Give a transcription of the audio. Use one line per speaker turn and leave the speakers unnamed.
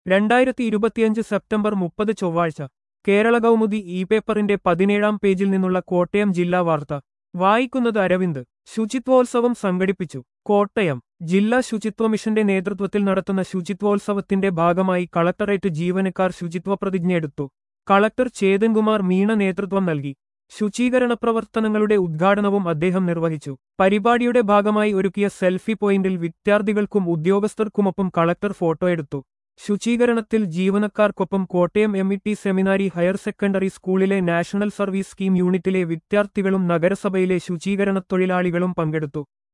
രണ്ടായിരത്തി ഇരുപത്തിയഞ്ച് സെപ്റ്റംബർ മുപ്പത് ചൊവ്വാഴ്ച കേരള കൗമുദി ഇ പേപ്പറിന്റെ പതിനേഴാം പേജിൽ നിന്നുള്ള കോട്ടയം ജില്ലാ വാർത്ത വായിക്കുന്നത് അരവിന്ദ് ശുചിത്വോത്സവം സംഘടിപ്പിച്ചു കോട്ടയം ജില്ലാ ശുചിത്വ മിഷന്റെ നേതൃത്വത്തിൽ നടത്തുന്ന ശുചിത്വോത്സവത്തിന്റെ ഭാഗമായി കളക്ടറേറ്റ് ജീവനക്കാർ ശുചിത്വ പ്രതിജ്ഞയെടുത്തു കളക്ടർ ചേതൻകുമാർ മീണ നേതൃത്വം നൽകി ശുചീകരണ പ്രവർത്തനങ്ങളുടെ ഉദ്ഘാടനവും അദ്ദേഹം നിർവഹിച്ചു പരിപാടിയുടെ ഭാഗമായി ഒരുക്കിയ സെൽഫി പോയിന്റിൽ വിദ്യാർത്ഥികൾക്കും ഉദ്യോഗസ്ഥർക്കുമൊപ്പം കളക്ടർ ഫോട്ടോയെടുത്തു ശുചീകരണത്തിൽ ജീവനക്കാർക്കൊപ്പം Kottayam M E T seminary higher secondary സ്കൂളിലെ നാഷണൽ സർവീസ് സ്കീം യൂണിറ്റിലെ വിദ്യാർത്ഥികളും നഗരസഭയിലെ ശുചീകരണ തൊഴിലാളികളും പങ്കെടുത്തു